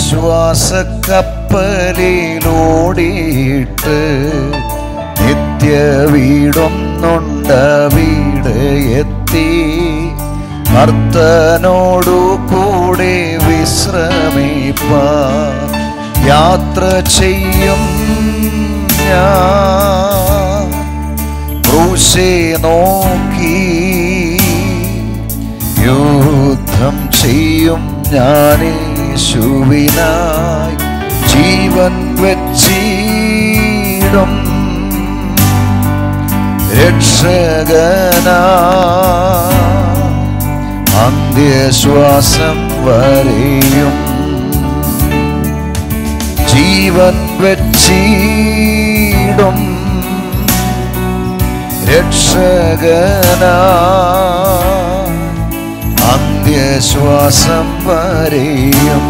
വിശ്വാസക്കപ്പലിലോടിയിട്ട് നിത്യ വീടൊന്നുണ്ട വീട് എത്തി ഭർത്തനോടു കൂടെ വിശ്രമിപ്പാൻ യാത്ര ചെയ്യും ഞാൻ ക്രൂശെ നോക്കി യുദ്ധം ചെയ്യും ഞാനേശുവിനായി ജീവൻ വെച്ചിടും രക്ഷകനാ അന്ത്യശ്വാസം വരെയും ജീവൻ വെച്ചിടും രക്ഷകനാ അന്ത്യശ്വാസം വരെയും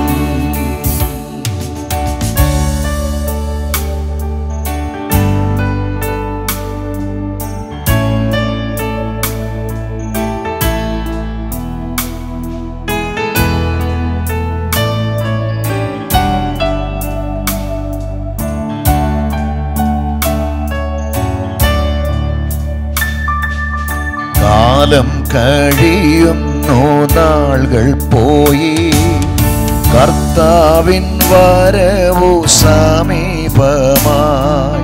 കാലം കഴിയുന്നു നാളുകൾ പോയി കർത്താവിൻ വരവു സമീപമായി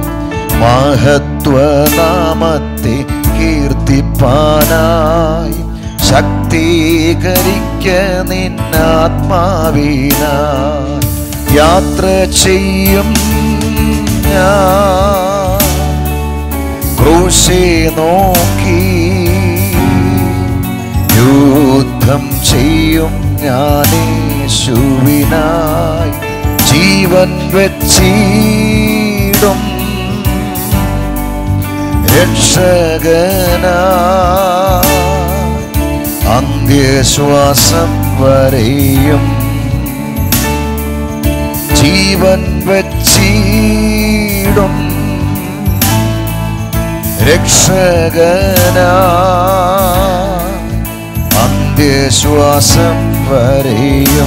മഹത്വനാമത്തെ കീർത്തിപ്പാനായി ശക്തീകരിക്ക നിന്നാത്മാവിനായി യാത്ര ചെയ്യും ഞാൻ ക്രൂശെ നോക്കി യുദ്ധം ചെയ്യും ഞാനേശുവിനായി ജീവൻ വെച്ചിടും രക്ഷകനാ അന്ത്യശ്വാസം വരെയും ജീവൻ വെച്ചിടും രക്ഷകനാ അന്ത്യശ്വാസം വരെയും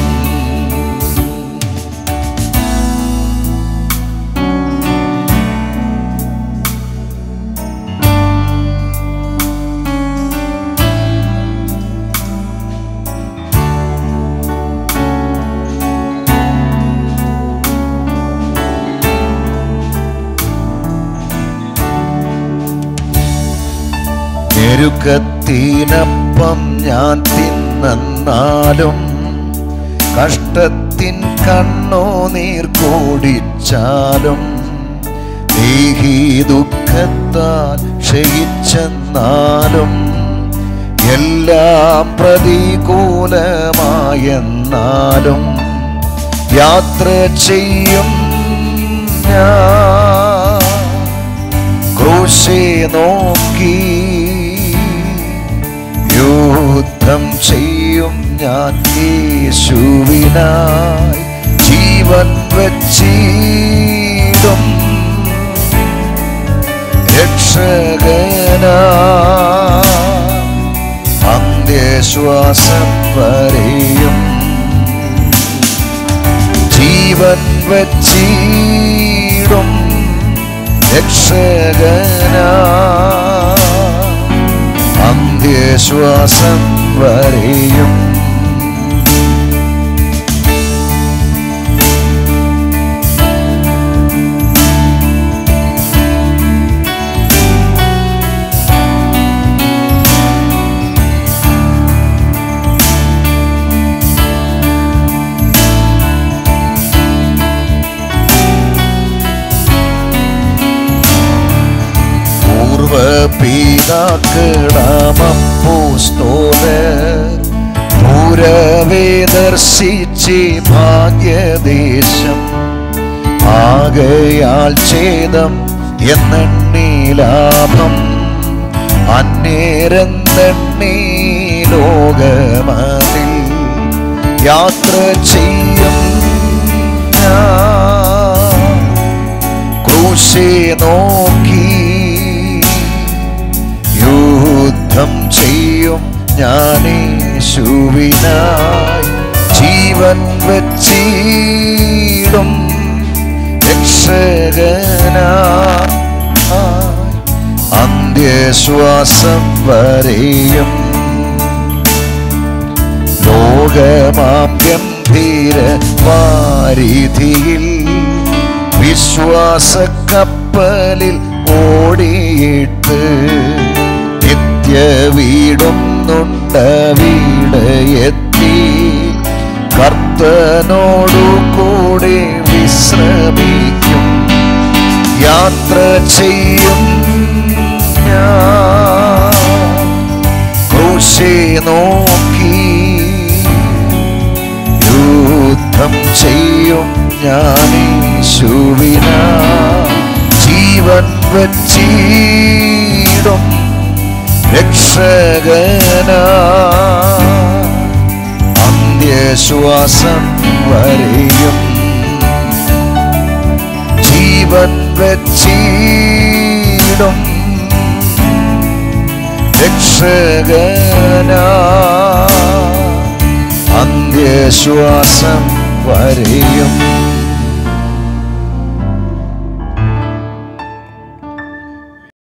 ഞെരുക്കത്തിനപ്പം ഞാൻ തിന്നാലും കഷ്ടത്തിൻ കണ്ണോ നീർ കോടിച്ചാലും ദേഹി ദുഃഖത്താൽ ക്ഷയിച്ചെന്നാലും എല്ലാം പ്രതികൂലമായെന്നാലും യാത്ര ചെയ്യും ഞാൻ ക്രൂശെ നോക്കി യുദ്ധം ചെയ്യും ഞാൻ യേശുവിനായി ജീവൻ വച്ചിടും രക്ഷകനാ അന്ത്യശ്വാസം വരെയും ജീവൻ വച്ചിടും രക്ഷകനാ അന്ത്യശ്വാസം വരെയും പൂർവ പിതാക്കളമപ്പോസ്തോലർ പൂരവേ ദർശിച്ച് ഭാഗ്യദേശം ആകയാൽ ഛേദം എന്നെണ്ണി ലാഭം അന്നേരെന്നെണ്ണി ലോകമതിൽ യാത്ര ചെയ്യും ഞാൻ ക്രൂശെ നോക്കി യുദ്ധം ചെയ്യും ഞാനേശുവിനായി ജീവൻ ജീവൻ വച്ചിടും രക്ഷകനാ അന്ത്യശ്വാസം വരെയും ലോകമാം ഗംഭീര വാരിധിയിൽ വിശ്വാസ കപ്പലിൽ ഓടിയിട്ട് നിത്യ വീടുന്നുണ്ട വീട് എത്തി കർത്തനോടു കൂടെ വിശ്രമിക്കും യാത്ര ചെയ്യും ഞാൻ ക്രൂശെ നോക്കി യുദ്ധം ചെയ്യും ഞാനീശുവിന ജീവൻ വച്ചിടും രക്ഷകന അന്ത്യശ്വാസം വരെയും ജീവൻ വച്ചിടും രക്ഷകന അന്ത്യശ്വാസം വരെയും